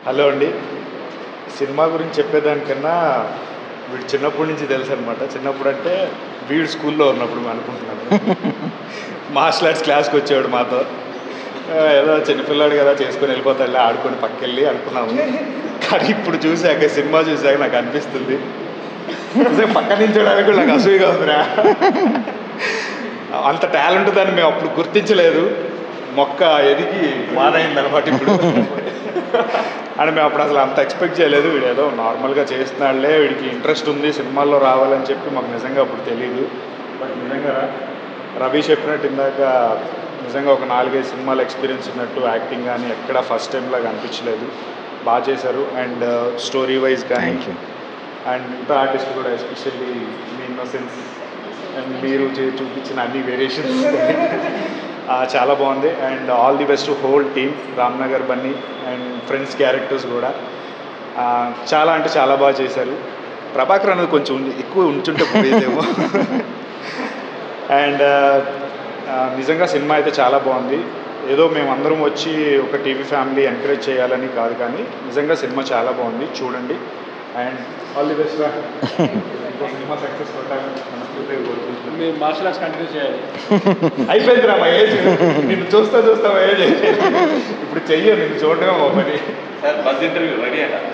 hello అండి cinema గురించి చెప్పేదానికన్నా వీడు చిన్నప్పటి నుంచి తెలుసు అనమాట చిన్నప్పుడు అంటే వీడు స్కూల్లో ఉన్నప్పుడు మేము అనుకుంటున్నాను మార్షల్ ఆర్ట్స్ క్లాస్కి వచ్చేవాడు మాతో ఆ, ఏదో చిన్నపిల్లాడు కదా చేసుకొని వెళ్ళిపోతాడులే ఆడుకొని పక్కెళ్ళి అనుకున్నాము కానీ ఇప్పుడు చూశాక సినిమా చూశాక నాకు అనిపిస్తుంది అసలు పక్క నించోడానికి కూడా నాకు అసూయగా ఉందిరా అంత టాలెంట్ దాన్ని మేము అప్పుడు గుర్తించలేదు మొక్క ఎదిగి మాదైంది అనమాట ఇప్పుడు అని మేము అప్పుడు అసలు అంత ఎక్స్పెక్ట్ చేయలేదు వీడు ఏదో నార్మల్గా చేస్తున్నాడులే వీడికి ఇంట్రెస్ట్ ఉంది సినిమాల్లో రావాలని చెప్పి మాకు నిజంగా అప్పుడు తెలియదు బట్ నిజంగా రవి చెప్పినట్టు ఇందాక నిజంగా ఒక నాలుగైదు సినిమాలు ఎక్స్పీరియన్స్ ఉన్నట్టు యాక్టింగ్ కానీ ఎక్కడ ఫస్ట్ టైం లాగా అనిపించలేదు బాగా చేశారు అండ్ స్టోరీ వైజ్ కానీ థ్యాంక్ యూ అండ్ మిగతా ఆర్టిస్ట్ కూడా ఎస్పెషల్లీ మీ ఇన్నోసెన్స్ అండ్ మీరు చే- చూపించిన అన్ని వేరియేషన్స్ చాలా బాగుంది and all the best whole team Ramnagar Bunny and friends characters కూడా ఆ, చాలా అంటే చాలా బాగా చేశారు ప్రభాకర్ అనేది కొంచెం ఉంది- ఎక్కువ ఉంచుంటే పోయేదేమో అండ్ నిజంగా సినిమా అయితే చాలా బాగుంది ఏదో మేమందరం వచ్చి ఒక టీవీ ఫ్యామిలీ ఎంకరేజ్ చేయాలని కాదు కానీ నిజంగా సినిమా చాలా బాగుంది చూడండి అండ్ ఆల్ ది బెస్ట్ సినిమా సక్సెస్ కొట్టాలని మనస్ఫూర్తిగా కోరుకుంటున్నాను మీరు మార్షల్ ఆర్ట్స్ కంటిన్యూ చేయాలి అయిపోయింది రా మా ఏజ్ నిన్ను చూస్తా చూస్తా మా ఏజ్ ఇప్పుడు చెయ్యను నిన్ను చూడడమే మా పని సార్ బస్ ఇంటర్వ్యూ రెడీ అయినా